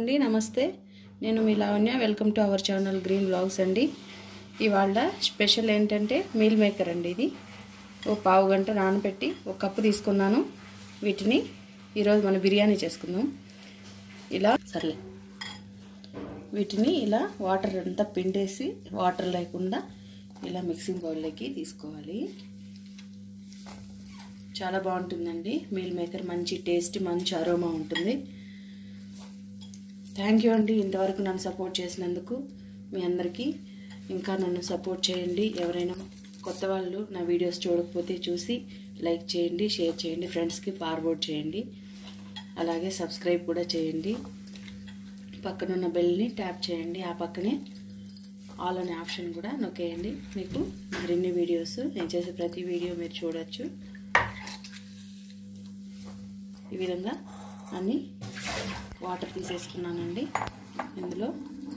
అండి నమస్తే నేను మీ Lavanya welcome to our channel green blogs అండి ఇవాళ స్పెషల్ ఏంటంటే మీల్ మేకర్ అండి ఇది ఓ పావు గంట నానబెట్టి ఒక కప్పు తీసుకున్నాను వీటిని ఈరోజు మనం బిర్యానీ చేసుకుందాం ఇలా సర్లే వీటిని ఇలా వాటర్ అంతా పిండేసి వాటర్ లేకుండా ఇలా మిక్సింగ్ బౌల్లోకి తీసుకోవాలి చాలా బాగుంటుందండి మీల్ మేకర్ మంచి టేస్ట్ మంచి అరోమా ఉంటుంది థ్యాంక్ యూ అండి ఇంతవరకు నన్ను సపోర్ట్ చేసినందుకు మీ అందరికీ ఇంకా నన్ను సపోర్ట్ చేయండి ఎవరైనా కొత్త వాళ్ళు నా వీడియోస్ చూడకపోతే చూసి లైక్ చేయండి షేర్ చేయండి ఫ్రెండ్స్కి ఫార్వర్డ్ చేయండి అలాగే సబ్స్క్రైబ్ కూడా చేయండి పక్కనున్న బెల్ని ట్యాప్ చేయండి ఆ పక్కనే ఆల్ అనే ఆప్షన్ కూడా నొక్కేయండి మీకు మరిన్ని వీడియోస్ నేను చేసే ప్రతి వీడియో మీరు చూడొచ్చు ఈ విధంగా అన్నీ వాటర్ తీసేసుకున్నానండి ఇందులో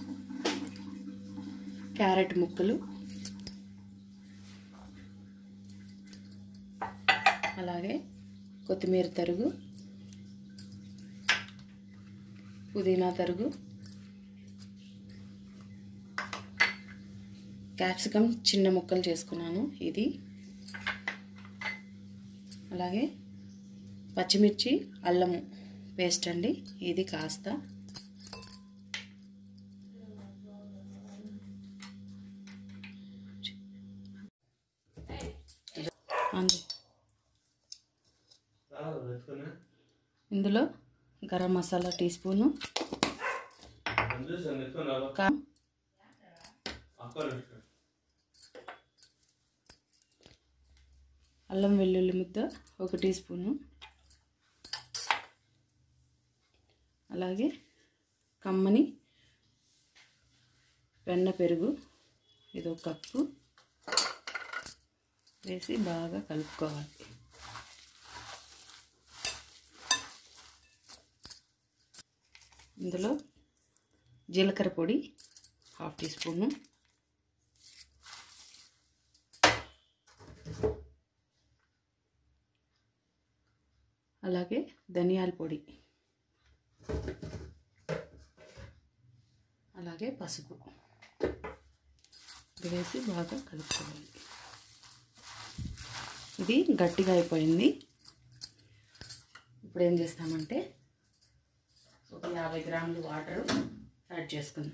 క్యారెట్ ముక్కలు అలాగే కొత్తిమీర తరుగు పుదీనా తరుగు క్యాప్సికమ్ చిన్న ముక్కలు చేసుకున్నాను ఇది అలాగే పచ్చిమిర్చి అల్లము పేస్ట్ అండి ఇది కాస్త అందు ఇందులో గరం మసాలా టీ స్పూను కా అల్లం వెల్లుల్లి ముద్ద ఒక టీ స్పూను అలాగే కమ్మని వెన్న పెరుగు ఇది ఒక కప్పు వేసి బాగా కలుపుకోవాలి ఇందులో జీలకర్ర పొడి హాఫ్ టీ స్పూను అలాగే ధనియాల పొడి అలాగే పసుపు ఇది వేసి బాగా కలుపుకోవాలి ఇది గట్టిగా అయిపోయింది ఇప్పుడు ఏం చేస్తామంటే ఒక యాభై గ్రాములు వాటర్ యాడ్ చేసుకుందాం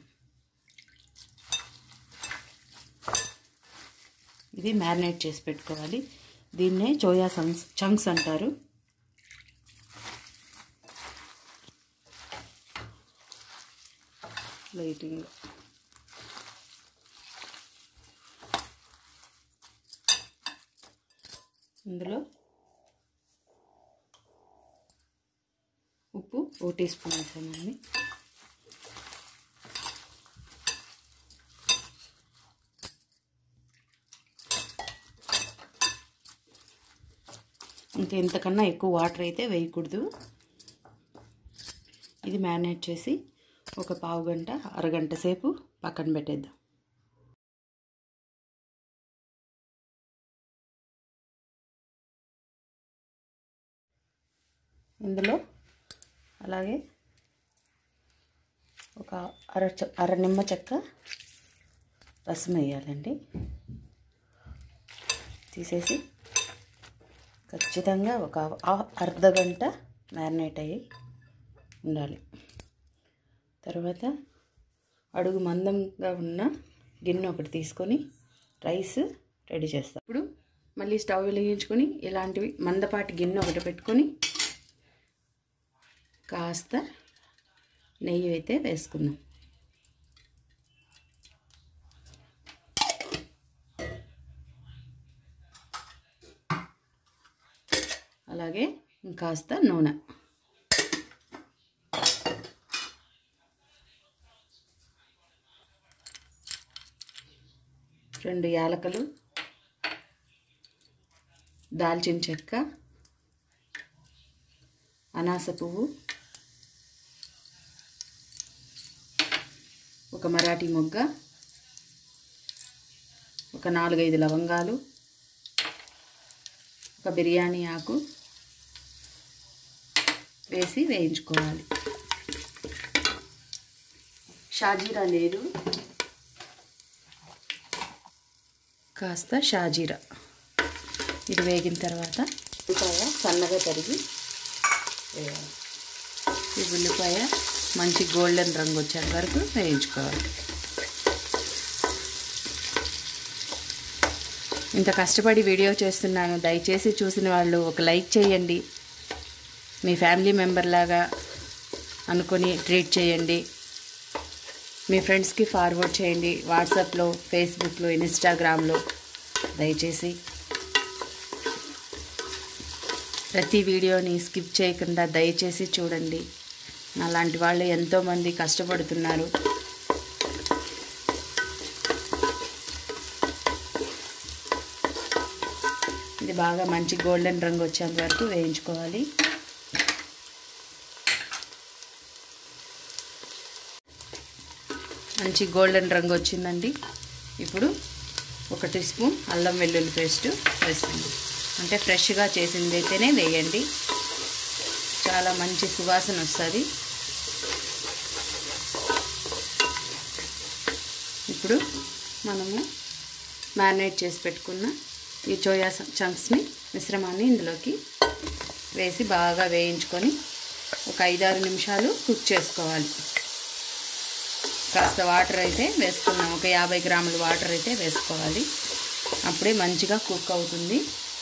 ఇది మ్యారినేట్ చేసి పెట్టుకోవాలి దీన్నే చోయా సంక్స్ చంక్స్ అంటారు లైటింగ్ ఇందులో ఉప్పు ఓ టీ స్పూన్ వేసానండి ఇంకా ఇంతకన్నా ఎక్కువ వాటర్ అయితే వేయకూడదు ఇది మ్యారినేట్ చేసి ఒక పావు గంట అరగంట సేపు పక్కన పెట్టేద్దాం ఇందులో అలాగే ఒక అర అర నిమ్మ చెక్క రసం వేయాలండి తీసేసి ఖచ్చితంగా ఒక అర్ధ గంట మ్యారినేట్ అయ్యి ఉండాలి తర్వాత అడుగు మందంగా ఉన్న గిన్నె ఒకటి తీసుకొని రైస్ రెడీ చేస్తాం ఇప్పుడు మళ్ళీ స్టవ్ వెలిగించుకొని ఇలాంటివి మందపాటి గిన్నె ఒకటి పెట్టుకొని కాస్త నెయ్యి అయితే వేసుకుందాం అలాగే కాస్త నూనె రెండు యాలకలు దాల్చిన చెక్క అనాస పువ్వు ఒక మరాఠీ మొగ్గ ఒక నాలుగైదు లవంగాలు ఒక బిర్యానీ ఆకు వేసి వేయించుకోవాలి షాజీరా లేదు కాస్త షాజీరా ఇది వేగిన తర్వాత ఉల్లిపాయ సన్నగా తరిగి వేయాలి ఈ ఉల్లిపాయ మంచి గోల్డెన్ రంగు వచ్చేంత వరకు వేయించుకోవాలి ఇంత కష్టపడి వీడియో చేస్తున్నాను దయచేసి చూసిన వాళ్ళు ఒక లైక్ చేయండి మీ ఫ్యామిలీ మెంబర్ లాగా అనుకొని ట్రీట్ చేయండి మీ ఫ్రెండ్స్కి ఫార్వర్డ్ చేయండి వాట్సాప్లో ఫేస్బుక్లో ఇన్స్టాగ్రామ్లో దయచేసి ప్రతి వీడియోని స్కిప్ చేయకుండా దయచేసి చూడండి నాలాంటి వాళ్ళు ఎంతోమంది కష్టపడుతున్నారు ఇది బాగా మంచి గోల్డెన్ రంగు వచ్చేంత వరకు వేయించుకోవాలి మంచి గోల్డెన్ రంగు వచ్చిందండి ఇప్పుడు ఒక టీ స్పూన్ అల్లం వెల్లుల్లి పేస్ట్ వేస్తుంది అంటే ఫ్రెష్గా చేసింది అయితేనే వేయండి చాలా మంచి సువాసన వస్తుంది ఇప్పుడు మనము మ్యారినేట్ చేసి పెట్టుకున్న ఈ చోయా చంక్స్ని మిశ్రమాన్ని ఇందులోకి వేసి బాగా వేయించుకొని ఒక ఐదారు నిమిషాలు కుక్ చేసుకోవాలి కాస్త వాటర్ అయితే వేసుకున్నాం ఒక యాభై గ్రాముల వాటర్ అయితే వేసుకోవాలి అప్పుడే మంచిగా కుక్ అవుతుంది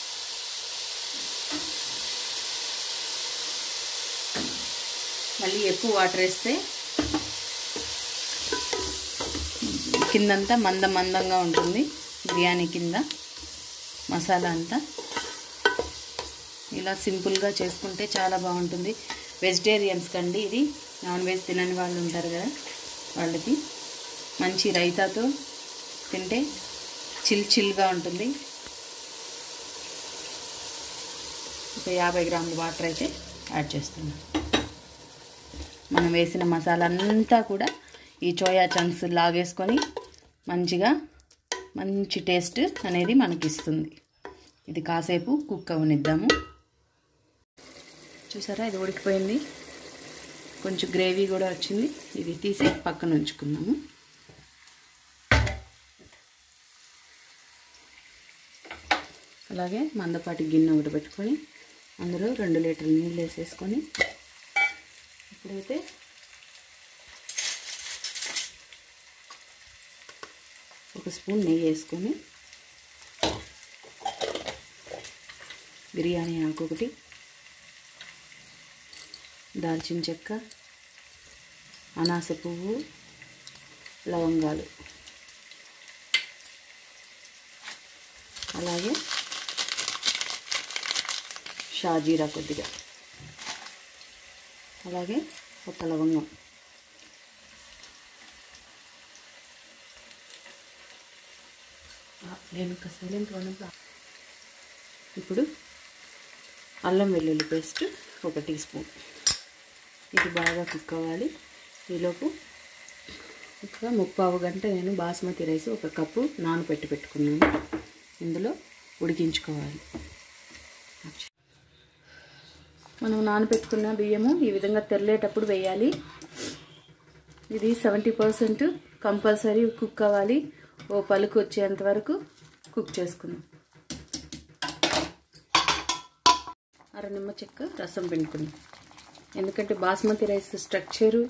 మళ్ళీ ఎక్కువ వాటర్ వేస్తే కిందంతా మంద మందంగా ఉంటుంది బిర్యానీ కింద మసాలా అంతా ఇలా సింపుల్గా చేసుకుంటే చాలా బాగుంటుంది వెజిటేరియన్స్ కండి ఇది నాన్ వెజ్ తినని వాళ్ళు ఉంటారు కదా వాళ్ళకి మంచి రైతాతో తింటే చిల్ చిల్గా ఉంటుంది ఒక యాభై గ్రాముల వాటర్ అయితే యాడ్ చేస్తున్నాం మనం వేసిన మసాలా అంతా కూడా ఈ చోయా చంక్స్ లాగేసుకొని మంచిగా మంచి టేస్ట్ అనేది మనకి ఇస్తుంది ఇది కాసేపు కుక్ అవనిద్దాము చూసారా ఇది ఉడికిపోయింది కొంచెం గ్రేవీ కూడా వచ్చింది ఇది తీసి పక్కన ఉంచుకున్నాము అలాగే మందపాటి గిన్నె ఒకటి పెట్టుకొని అందులో రెండు లీటర్ల నీళ్ళు వేసేసుకొని ఇప్పుడైతే ఒక స్పూన్ నెయ్యి వేసుకొని బిర్యానీ ఆకు ఒకటి దాల్చిన చెక్క అనాస పువ్వు లవంగాలు అలాగే షాజీరా కొద్దిగా అలాగే ఒక లవంగం నేను సైలెంట్ వనగా ఇప్పుడు అల్లం వెల్లుల్లి పేస్ట్ ఒక టీ స్పూన్ ఇది బాగా కుక్ అవ్వాలి ఈలోపు ఒక ముప్పావు గంట నేను బాస్మతి రైస్ ఒక కప్పు నానబెట్టి పెట్టుకున్నాను ఇందులో ఉడికించుకోవాలి మనం నానబెట్టుకున్న బియ్యము ఈ విధంగా తెల్లేటప్పుడు వేయాలి ఇది సెవెంటీ పర్సెంట్ కంపల్సరీ కుక్ అవ్వాలి ఓ పలుకు వచ్చేంత వరకు కుక్ చేసుకుందాం అర నిమ్మ చెక్క రసం పిండుకుందాం ఎందుకంటే బాస్మతి రైస్ స్ట్రక్చరు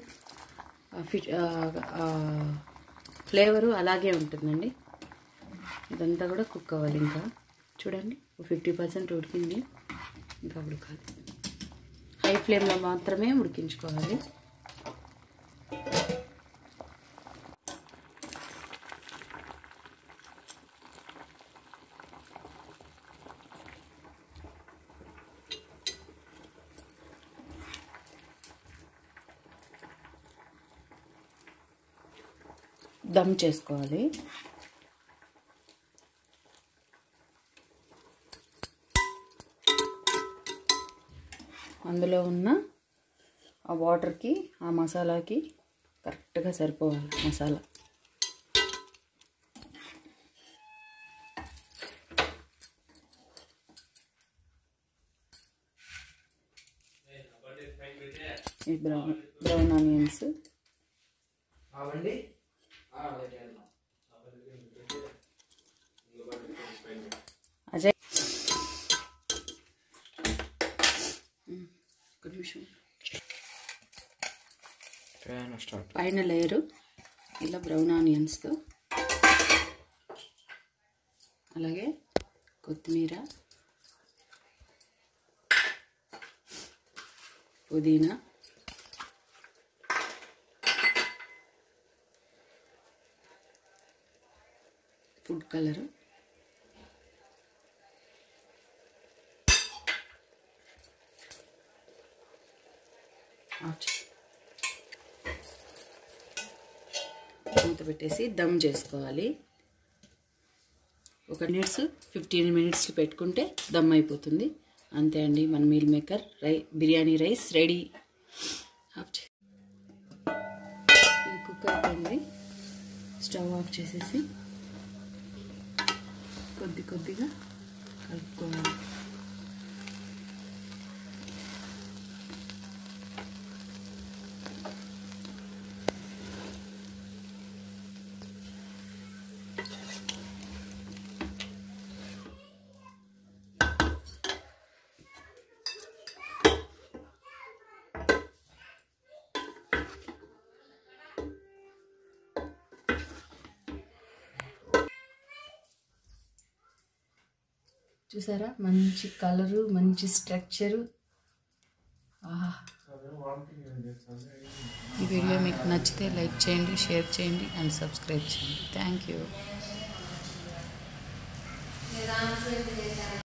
ఫ్లేవరు అలాగే ఉంటుందండి ఇదంతా కూడా కుక్ అవ్వాలి ఇంకా చూడండి ఫిఫ్టీ పర్సెంట్ ఉడికింది ఇంకా ఉడకాలి హై ఫ్లేమ్లో మాత్రమే ఉడికించుకోవాలి దమ్ చేసుకోవాలి అందులో ఉన్న ఆ వాటర్కి ఆ మసాలాకి కరెక్ట్గా సరిపోవాలి మసాలా ఈ బ్రౌన్ బ్రౌన్ ఆనియన్స్ అవండి అజయ్ ఉమ్, ఒక నిమిషం స్టార్ట్ పైన లేయరు ఇలా బ్రౌన్ ఆనియన్స్తో అలాగే కొత్తిమీర పుదీనా ఫుడ్ కలరు ఆఫ్ చేయి. మూత పెట్టేసి దమ్ చేసుకోవాలి ఒక మినిట్స్ ఫిఫ్టీన్ మినిట్స్ పెట్టుకుంటే దమ్ అయిపోతుంది అంతే అండి మన మీల్ మేకర్ రై బిర్యానీ రైస్ రెడీ ఆఫ్ చే ఇది కుక్ అయిపోయింది స్టవ్ ఆఫ్ చేసేసి కొద్ది కొద్దిగా కలుపుకోవాలి చూసారా మంచి కలరు మంచి స్ట్రక్చరు ఆహా ఈ వీడియో మీకు నచ్చితే లైక్ చేయండి షేర్ చేయండి అండ్ సబ్స్క్రైబ్ చేయండి థ్యాంక్ యూ